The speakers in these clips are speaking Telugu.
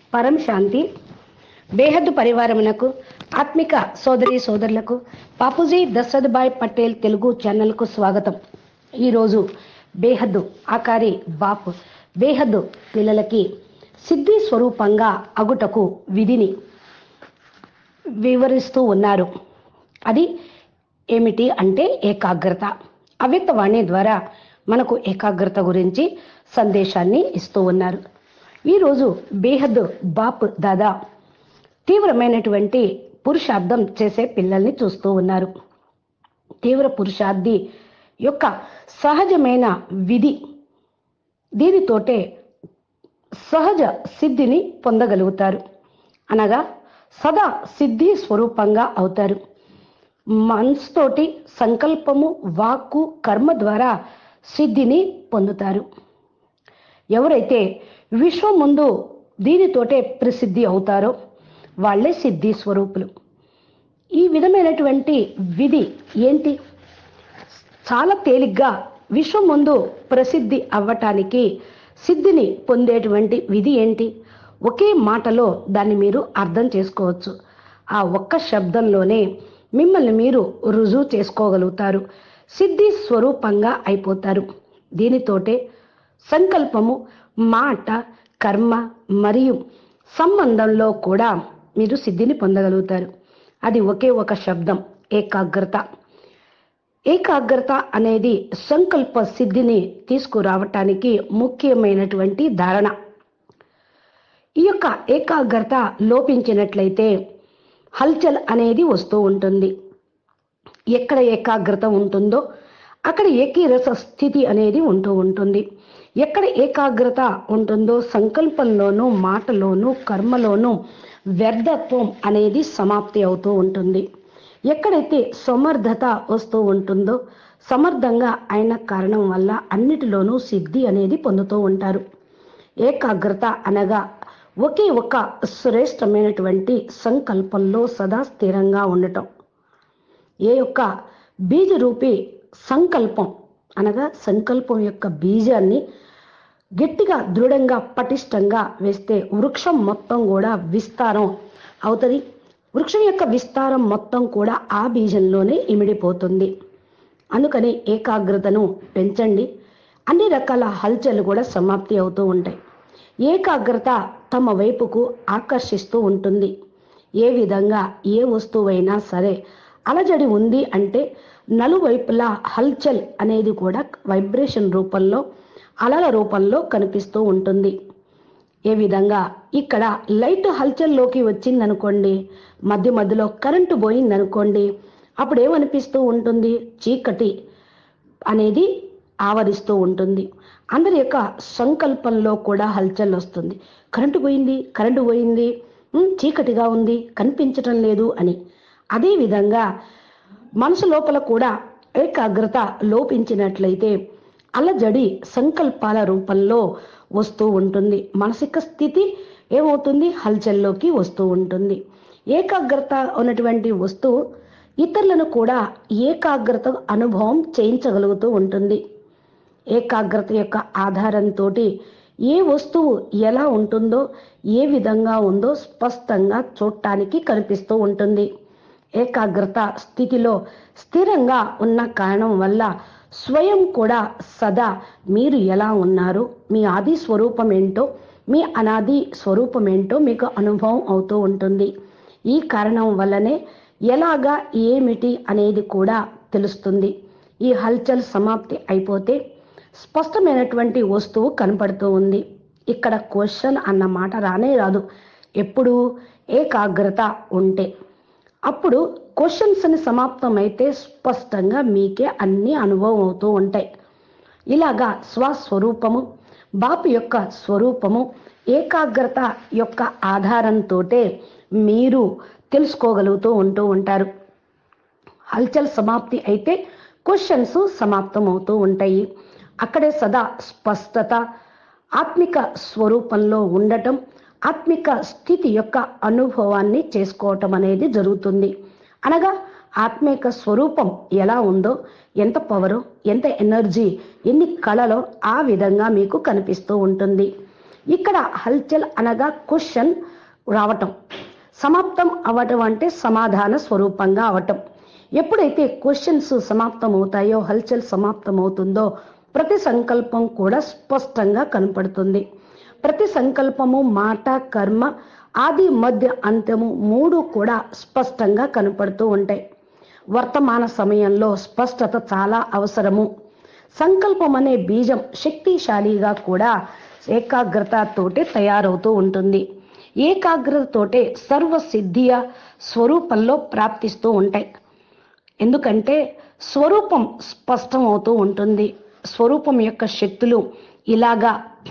పరం శాంతి బేహద్దు పరివారమునకు ఆత్మిక సోదరి సోదరులకు బాపూజీ దశరథభాయ్ పటేల్ తెలుగు ఛానల్కు స్వాగతం ఈరోజు బేహద్దు ఆకారి బాప్ బేహద్దు పిల్లలకి సిద్ధి స్వరూపంగా అగుటకు విధిని వివరిస్తూ ఉన్నారు అది ఏమిటి అంటే ఏకాగ్రత అవ్యక్తవాణి ద్వారా మనకు ఏకాగ్రత గురించి సందేశాన్ని ఇస్తూ ఉన్నారు ఈరోజు బేహద్ బాప్ దాదా తీవ్రమైనటువంటి పురుషార్థం చేసే పిల్లల్ని చూస్తూ ఉన్నారు తీవ్ర పురుషార్థి యొక్క సహజమైన విధి దీనితోటే సహజ సిద్ధిని పొందగలుగుతారు అనగా సదా సిద్ధి స్వరూపంగా అవుతారు మనసుతోటి సంకల్పము వాక్కు కర్మ ద్వారా సిద్ధిని పొందుతారు ఎవరైతే విశ్వం ముందు దీనితోటే ప్రసిద్ధి అవుతారో వాళ్ళే సిద్ధి స్వరూపులు ఈ విధమైనటువంటి విధి ఏంటి చాలా తేలిగ్గా విశ్వం ముందు ప్రసిద్ధి అవ్వటానికి సిద్ధిని పొందేటువంటి విధి ఏంటి ఒకే మాటలో దాన్ని మీరు అర్థం చేసుకోవచ్చు ఆ ఒక్క శబ్దంలోనే మిమ్మల్ని మీరు రుజువు చేసుకోగలుగుతారు సిద్ధి స్వరూపంగా అయిపోతారు దీనితోటే సంకల్పము మాట కర్మ మరియు సంబంధంలో కూడా మీరు సిద్ధిని పొందగలుగుతారు అది ఒకే ఒక శబ్దం ఏకాగ్రత ఏకాగ్రత అనేది సంకల్ప సిద్ధిని తీసుకురావటానికి ముఖ్యమైనటువంటి ధారణ ఈ యొక్క ఏకాగ్రత లోపించినట్లయితే హల్చల్ అనేది వస్తూ ఉంటుంది ఎక్కడ ఏకాగ్రత ఉంటుందో అక్కడ ఏకీరస స్థితి అనేది ఉంటూ ఉంటుంది ఎక్కడ ఏకాగ్రత ఉంటుందో సంకల్పంలోనూ మాటలోనూ కర్మలోనూ వ్యర్థత్వం అనేది సమాప్తి అవుతూ ఉంటుంది ఎక్కడైతే సమర్థత వస్తూ ఉంటుందో సమర్థంగా అయిన కారణం వల్ల అన్నిటిలోనూ సిద్ధి అనేది పొందుతూ ఉంటారు ఏకాగ్రత అనగా ఒకే ఒక శ్రేష్టమైనటువంటి సంకల్పంలో సదా స్థిరంగా ఉండటం ఏ యొక్క బీజరూపి సంకల్పం అనగా సంకల్పం యొక్క బీజాన్ని గట్టిగా దృఢంగా పటిష్టంగా వేస్తే వృక్షం మొత్తం కూడా విస్తారం అవుతుంది వృక్షం యొక్క విస్తారం మొత్తం కూడా ఆ బీజంలోనే ఇమిడిపోతుంది అందుకని ఏకాగ్రతను పెంచండి అన్ని రకాల హల్చల్ కూడా సమాప్తి అవుతూ ఉంటాయి ఏకాగ్రత తమ వైపుకు ఆకర్షిస్తూ ఉంటుంది ఏ విధంగా ఏ వస్తువైనా సరే అలజడి ఉంది అంటే నలువైపులా హల్చల్ అనేది కూడా వైబ్రేషన్ రూపంలో అలల రూపంలో కనిపిస్తూ ఉంటుంది ఏ విధంగా ఇక్కడ లైట్ హల్చల్లోకి వచ్చిందనుకోండి మధ్య మధ్యలో కరెంటు పోయిందనుకోండి అప్పుడు ఏమనిపిస్తూ ఉంటుంది చీకటి అనేది ఆవరిస్తూ ఉంటుంది అందరి యొక్క సంకల్పంలో కూడా హల్చల్ వస్తుంది కరెంటు పోయింది కరెంటు పోయింది ఉమ్, చీకటిగా ఉంది కనిపించటం లేదు అని అదే విధంగా మనసు లోపల కూడా ఏకాగ్రత లోపించినట్లయితే అలజడి సంకల్పాల రూపంలో వస్తూ ఉంటుంది మానసిక స్థితి ఏమవుతుంది హల్చల్లోకి వస్తూ ఉంటుంది ఏకాగ్రత ఉన్నటువంటి వస్తువు ఇతరులను కూడా ఏకాగ్రత అనుభవం చేయించగలుగుతూ ఉంటుంది ఏకాగ్రత యొక్క ఆధారంతో ఏ వస్తువు ఎలా ఉంటుందో ఏ విధంగా ఉందో స్పష్టంగా చూడటానికి కనిపిస్తూ ఉంటుంది ఏకాగ్రత స్థితిలో స్థిరంగా ఉన్న కారణం వల్ల స్వయం కూడా సదా మీరు ఎలా ఉన్నారు మీ ఆది స్వరూపం ఏంటో మీ అనాది స్వరూపం ఏంటో మీకు అనుభవం అవుతూ ఉంటుంది ఈ కారణం వల్లనే ఎలాగా ఏమిటి అనేది కూడా తెలుస్తుంది ఈ హల్చల్ సమాప్తి అయిపోతే స్పష్టమైనటువంటి వస్తువు కనపడుతూ ఉంది ఇక్కడ క్వశ్చన్ అన్న మాట రానే రాదు ఎప్పుడు ఏకాగ్రత ఉంటే అప్పుడు క్వశ్చన్స్ అని సమాప్తమైతే స్పష్టంగా మీకే అన్ని అనుభవం అవుతూ ఉంటాయి ఇలాగా స్వస్వరూపము బాపు యొక్క స్వరూపము ఏకాగ్రత యొక్క ఆధారంతో మీరు తెలుసుకోగలుగుతూ ఉంటూ ఉంటారు హల్చల్ సమాప్తి అయితే క్వశ్చన్స్ సమాప్తం అవుతూ ఉంటాయి అక్కడే సదా స్పష్టత ఆత్మిక స్వరూపంలో ఉండటం ఆత్మిక స్థితి యొక్క అనుభవాన్ని చేసుకోవటం అనేది జరుగుతుంది అనగా ఆత్మిక స్వరూపం ఎలా ఉందో ఎంత పవరు ఎంత ఎనర్జీ ఎన్ని కళలో ఆ విధంగా మీకు కనిపిస్తూ ఉంటుంది ఇక్కడ హల్చల్ అనగా క్వశ్చన్ రావటం సమాప్తం అవ్వటం అంటే సమాధాన స్వరూపంగా అవటం ఎప్పుడైతే క్వశ్చన్స్ సమాప్తం అవుతాయో హల్చల్ సమాప్తం అవుతుందో ప్రతి సంకల్పం కూడా స్పష్టంగా కనపడుతుంది ప్రతి సంకల్పము మాట కర్మ ఆది మధ్య అంత్యము మూడు కూడా స్పష్టంగా కనపడుతూ ఉంటాయి వర్తమాన సమయంలో స్పష్టత చాలా అవసరము సంకల్పం అనే బీజం శక్తిశాలిగా కూడా ఏకాగ్రత తోటి తయారవుతూ ఉంటుంది ఏకాగ్రతతోటే సర్వసిద్ధియ స్వరూపంలో ప్రాప్తిస్తూ ఉంటాయి ఎందుకంటే స్వరూపం స్పష్టం అవుతూ ఉంటుంది స్వరూపం యొక్క శక్తులు ఇలాగా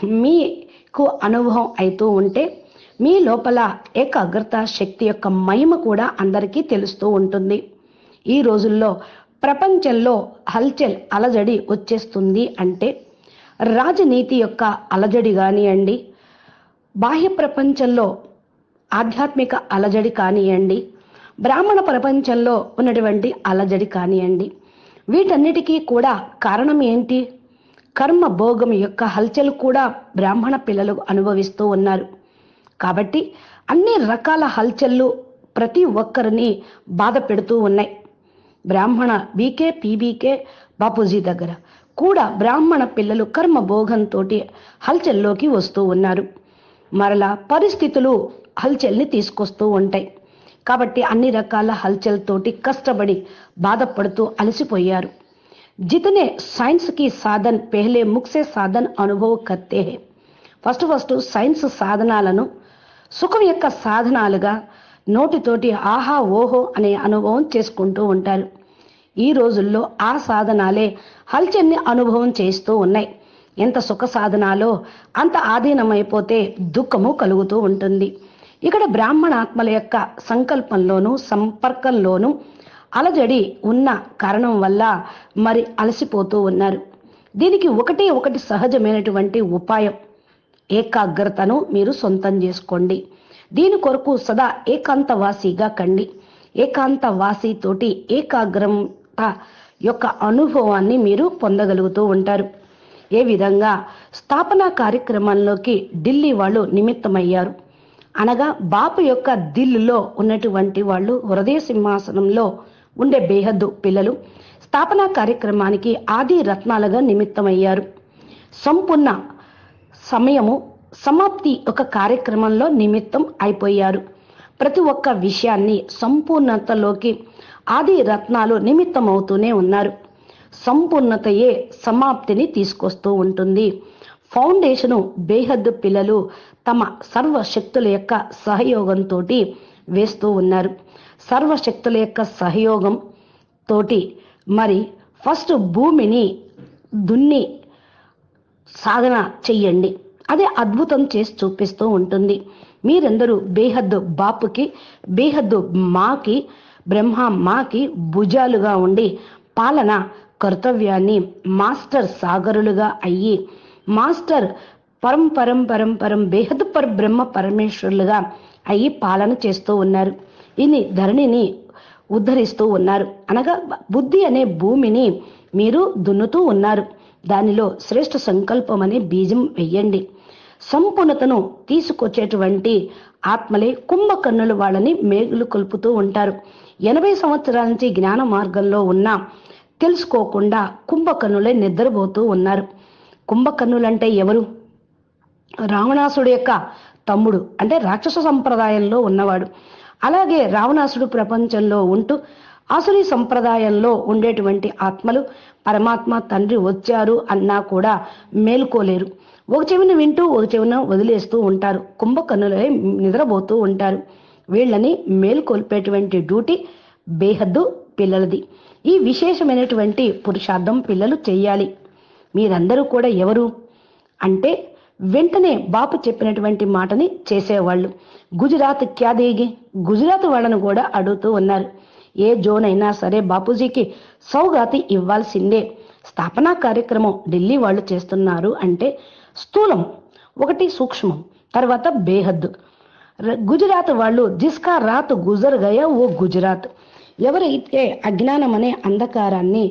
మీకు అనుభవం అవుతూ ఉంటే మీ లోపల ఏకాగ్రత శక్తి యొక్క మహిమ కూడా అందరికీ తెలుస్తూ ఉంటుంది ఈ రోజుల్లో ప్రపంచంలో హల్చల్ అలజడి వచ్చేస్తుంది అంటే రాజనీతి యొక్క అలజడి కానివ్వండి బాహ్య ప్రపంచంలో ఆధ్యాత్మిక అలజడి కానివ్వండి బ్రాహ్మణ ప్రపంచంలో ఉన్నటువంటి అలజడి కానివ్వండి వీటన్నిటికీ కూడా కారణం ఏంటి కర్మ భోగం యొక్క హల్చల్ కూడా బ్రాహ్మణ పిల్లలు అనుభవిస్తూ ఉన్నారు కాబట్టి అన్ని రకాల హల్చల్లు ప్రతి ఒక్కరిని బాధ పెడుతూ ఉన్నాయి బ్రాహ్మణ బీకే పీబీకే బాపూజీ దగ్గర కూడా బ్రాహ్మణ పిల్లలు కర్మ భోగంతో హల్చల్లోకి వస్తూ ఉన్నారు మరలా పరిస్థితులు హల్చల్ని తీసుకొస్తూ ఉంటాయి కాబట్టి అన్ని రకాల హల్చల్ తోటి కష్టపడి బాధపడుతూ అలసిపోయారు जितने साइंस की साधन पहले मुख से साधन అనుభవ కర్తే హే ఫస్ట్ ఫస్ట్ సైన్స్ సాధనాలను సుఖం యొక్క సాధనాలుగా నోటితోటి ఆహా ఓహో అనే అనుభవం చేసుకుంటూ ఉంటారు ఈ రోజుల్లో ఆ సాధనాలే హల్చల్ని అనుభవం చేస్తూ ఉన్నాయి ఎంత సుఖ సాధనాలో అంత ఆధీనమైపోతే దుఃఖము కలుగుతూ ఉంటుంది ఇక్కడ బ్రాహ్మణ ఆత్మల యొక్క సంకల్పంలోనూ సంపర్కంలోనూ అలజడి ఉన్న కారణం వల్ల మరి అలసిపోతూ ఉన్నారు దీనికి ఒకటే ఒకటి సహజమైనటువంటి ఉపాయం ఏకాగ్రతను మీరు సొంతం చేసుకోండి దీని కొరకు సదా ఏకాంతవాసిగా కండి ఏకాంతవాసితోటి ఏకాగ్రత యొక్క అనుభవాన్ని మీరు పొందగలుగుతూ ఉంటారు ఏ విధంగా స్థాపన కార్యక్రమంలోకి ఢిల్లీ వాళ్ళు నిమిత్తమయ్యారు అనగా బాపు యొక్క దిల్లులో ఉన్నటువంటి వాళ్ళు హృదయ సింహాసనంలో ఉండే బేహద్దు పిల్లలు స్థాపన కార్యక్రమానికి ఆది రత్నాలుగా నిమిత్తమయ్యారు సంపూర్ణ సమయము సమాప్తి ఒక కార్యక్రమంలో నిమిత్తం అయిపోయారు ప్రతి ఒక్క విషయాన్ని సంపూర్ణతలోకి ఆది రత్నాలు నిమిత్తమవుతూనే ఉన్నారు సంపూర్ణతయే సమాప్తిని తీసుకొస్తూ ఉంటుంది ఫౌండేషను బేహద్దు పిల్లలు తమ సర్వశక్తుల యొక్క సహయోగంతో వేస్తూ ఉన్నారు సర్వశక్తుల యొక్క సహయోగం తోటి మరి ఫస్ట్ భూమిని దున్ని సాధన చెయ్యండి అదే అద్భుతం చేసి చూపిస్తూ ఉంటుంది మీరందరూ బేహద్దు బాపుకి బేహద్దు మాకి బ్రహ్మ మాకి భుజాలుగా ఉండి పాలన కర్తవ్యాన్ని మాస్టర్ సాగరులుగా అయ్యి మాస్టర్ పరం పరం పరం పరం బేహద్ పర బ్రహ్మ పరమేశ్వరులుగా అయ్యి పాలన చేస్తూ ఉన్నారు ఇన్ని ధరణిని ఉద్ధరిస్తూ ఉన్నారు అనగా బుద్ధి అనే భూమిని మీరు దున్నుతూ ఉన్నారు దానిలో శ్రేష్ఠ సంకల్పం అనే బీజం వెయ్యండి సంపూర్ణతను తీసుకొచ్చేటువంటి ఆత్మలే కుంభకర్ణులు వాళ్ళని మేగులు కొలుపుతూ ఉంటారు ఎనభై సంవత్సరాల నుంచి జ్ఞాన మార్గంలో ఉన్న తెలుసుకోకుండా కుంభకర్ణులే నిద్రపోతూ ఉన్నారు కుంభకర్ణులంటే ఎవరు రావణాసుడు యొక్క తమ్ముడు అంటే రాక్షస సంప్రదాయంలో ఉన్నవాడు అలాగే రావణాసుడు ప్రపంచంలో ఉంటూ ఆసురి సంప్రదాయంలో ఉండేటువంటి ఆత్మలు పరమాత్మ తండ్రి వచ్చారు అన్నా కూడా మేలుకోలేరు ఒక చెవిన వింటూ ఒక చెవిన వదిలేస్తూ ఉంటారు కుంభకర్ణులే నిద్రపోతూ ఉంటారు వీళ్ళని మేలుకొల్పేటువంటి డ్యూటీ బేహద్దు పిల్లలది ఈ విశేషమైనటువంటి పురుషార్థం పిల్లలు చేయాలి మీరందరూ కూడా ఎవరు అంటే వెంటనే బాపు చెప్పినటువంటి మాటని చేసేవాళ్ళు గుజరాత్ క్యాదేగి గుజరాత్ వాళ్ళను కూడా అడుగుతూ ఉన్నారు ఏ జోన్ అయినా సరే బాపూజీకి సౌగాతి ఇవ్వాల్సిందే స్థాపనా కార్యక్రమం ఢిల్లీ వాళ్ళు చేస్తున్నారు అంటే స్థూలం ఒకటి సూక్ష్మం తర్వాత బేహద్దు ర- గుజరాత్ వాళ్ళు జిస్కా రాత్ గుజర్ గయా ఓ గుజరాత్ ఎవరైతే అజ్ఞానం అనే అంధకారాన్ని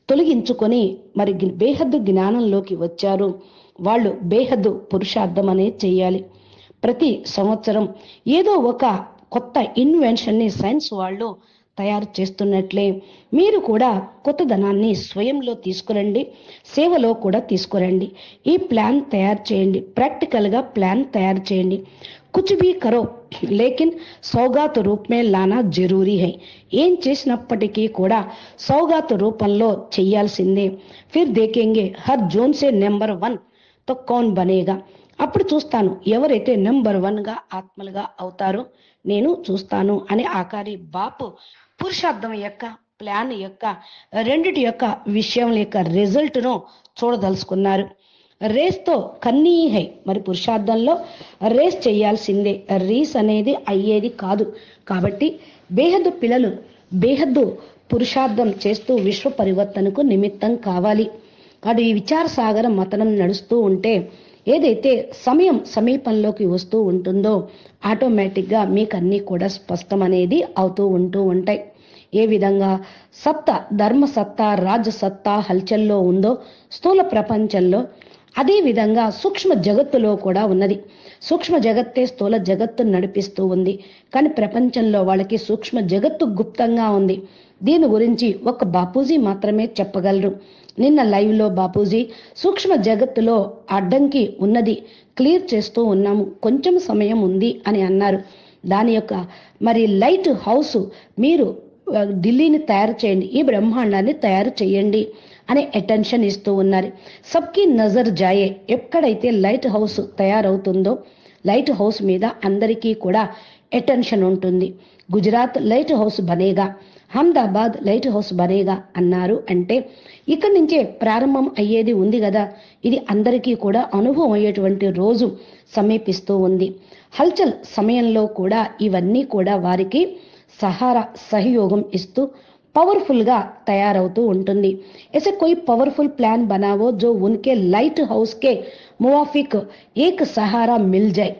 తొలగించుకొని మరి గి- బేహద్దు జ్ఞానంలోకి వచ్చారు వాళ్ళు బేహద్దు పురుషార్థం అనేది చేయాలి ప్రతి సంవత్సరం ఏదో ఒక కొత్త ఇన్వెన్షన్ని సైన్స్ వాళ్ళు తయారు చేస్తున్నట్లే మీరు కూడా కొత్తదనాన్ని స్వయంలో తీసుకురండి సేవలో కూడా తీసుకురండి ఈ ప్లాన్ తయారు చేయండి ప్రాక్టికల్గా ప్లాన్ తయారు చేయండి కుచ్ భీ కరో లేకిన్ సౌగాత్ రూప్ మే లానా జరూరీ హై ఏం చేసినప్పటికీ కూడా సౌగాత్ రూపంలో చెయ్యాల్సిందే ఫిర్ దేఖేంగే హర్ జోన్ సే నెంబర్ వన్ తో కౌన్ బనేగా అప్పుడు చూస్తాను ఎవరైతే నెంబర్ వన్ గా ఆత్మలుగా అవుతారో నేను చూస్తాను అని ఆకారి బాపు పురుషార్థం యొక్క ప్లాన్ యొక్క రెండిటి యొక్క విషయం యొక్క రిజల్ట్ ను చూడదలుచుకున్నారు రేస్ తో కన్నీ హై మరి పురుషార్థంలో రేస్ చేయాల్సిందే రీస్ అనేది అయ్యేది కాదు కాబట్టి బేహద్దు పిల్లలు బేహద్దు పురుషార్థం చేస్తూ విశ్వ పరివర్తనకు నిమిత్తం కావాలి అటు ఈ విచార సాగరం మతనం నడుస్తూ ఉంటే ఏదైతే సమయం సమీపంలోకి వస్తూ ఉంటుందో ఆటోమేటిక్గా మీకు అన్నీ కూడా స్పష్టం అనేది అవుతూ ఉంటూ ఉంటాయి ఏ విధంగా సత్తా ధర్మ సత్తా రాజ సత్తా హల్చల్లో ఉందో స్థూల ప్రపంచంలో అదే విధంగా సూక్ష్మ జగత్తులో కూడా ఉన్నది సూక్ష్మ జగత్తే స్థూల జగత్తు నడిపిస్తూ ఉంది కానీ ప్రపంచంలో వాళ్ళకి సూక్ష్మ జగత్తు గుప్తంగా ఉంది దీని గురించి ఒక బాపూజీ మాత్రమే చెప్పగలరు నిన్న లైవ్ లో బాపూజీ సూక్ష్మ జగత్తులో అడ్డంకి ఉన్నది క్లియర్ చేస్తూ ఉన్నాము కొంచెం సమయం ఉంది అని అన్నారు దాని యొక్క మరి లైట్ హౌస్ మీరు ఆ, ఢిల్లీని తయారు చేయండి ఈ బ్రహ్మాండాన్ని తయారు చేయండి అనే అటెన్షన్ ఇస్తూ ఉన్నారు సబ్కి నజర్ జాయే ఎక్కడైతే లైట్ హౌస్ తయారవుతుందో లైట్ హౌస్ మీద అందరికీ కూడా అటెన్షన్ ఉంటుంది గుజరాత్ లైట్ హౌస్ బనేగా అహ్మదాబాద్ లైట్ హౌస్ బనేగా అన్నారు అంటే ఇక్కడి నుంచే ప్రారంభం అయ్యేది ఉంది కదా ఇది అందరికీ కూడా అనుభవం అయ్యేటువంటి రోజు సమీపిస్తూ ఉంది హల్చల్ సమయంలో కూడా ఇవన్నీ కూడా వారికి సహారా సహయోగం ఇస్తూ పవర్ఫుల్ గా తయారవుతూ ఉంటుంది ऐसे कोई पॉवरफुल प्लान बनाओ जो उनके लाइट हाउस के मुवाफिक एक सहारा मिल जाए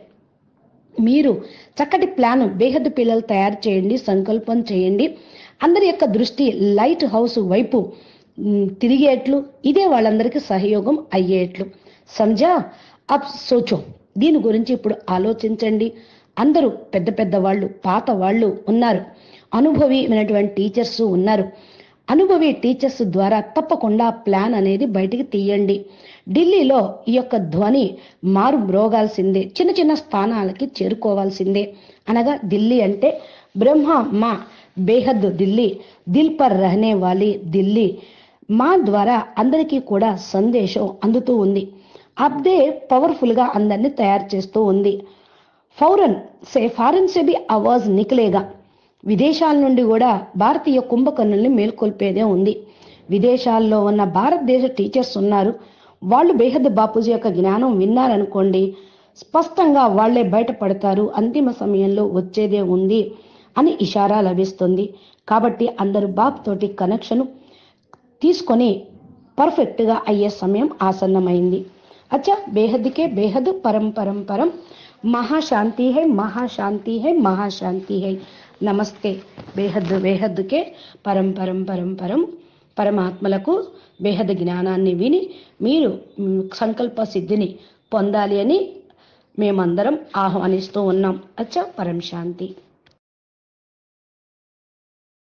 మీరు చక్కటి ప్లాన్ బేహద్దు పిల్లలు తయారు చేయండి సంకల్పం చేయండి అందరి యొక్క దృష్టి లైట్ హౌస్ వైపు మ్, తిరిగేట్లు ఇదే వాళ్ళందరికీ సహయోగం అయ్యేట్లు సంజా అబ్ సోచో దీని గురించి ఇప్పుడు ఆలోచించండి అందరూ పెద్ద పెద్ద వాళ్ళు పాత వాళ్ళు ఉన్నారు అనుభవమైనటువంటి టీచర్స్ ఉన్నారు అనుభవి టీచర్స్ ద్వారా తప్పకుండా ప్లాన్ అనేది బయటికి తీయండి ఢిల్లీలో ఈ యొక్క ధ్వని మారు మ్రోగాల్సిందే చిన్న చిన్న స్థానాలకి చేరుకోవాల్సిందే అనగా ఢిల్లీ అంటే బ్రహ్మ మా బేహద్ ఢిల్లీ దిల్ పర్ రహనే వాలి ఢిల్లీ మా ద్వారా అందరికీ కూడా సందేశం అందుతూ ఉంది అబ్దే పవర్ఫుల్ గా అందరినీ తయారు చేస్తూ ఉంది ఫౌరన్ సే ఫారెన్ సే బి ఆవాజ్ నికలేగా విదేశాల నుండి కూడా భారతీయ కుంభకర్ణుల్ని మేల్కొల్పేదే ఉంది విదేశాల్లో ఉన్న భారతదేశ టీచర్స్ ఉన్నారు వాళ్ళు బేహద్ బాపూజీ యొక్క జ్ఞానం విన్నారనుకోండి స్పష్టంగా వాళ్ళే బయటపడతారు అంతిమ సమయంలో వచ్చేదే ఉంది అని ఇషారా లభిస్తుంది కాబట్టి అందరూ బాబు తోటి కనెక్షన్ తీసుకొని పర్ఫెక్ట్ గా అయ్యే సమయం ఆసన్నమైంది అచ్చా బేహద్కే బేహద్ పరం పరం పరం మహాశాంతి హై మహాశాంతి హై మహాశాంతి హై నమస్తే బేహద్ బేహద్కే పరం పరం పరం పరం పరమాత్మలకు బేహద్ జ్ఞానాన్ని విని మీరు మ్, సంకల్ప సిద్ధిని పొందాలి అని మేమందరం ఆహ్వానిస్తూ ఉన్నాం అచ్చా పరం శాంతి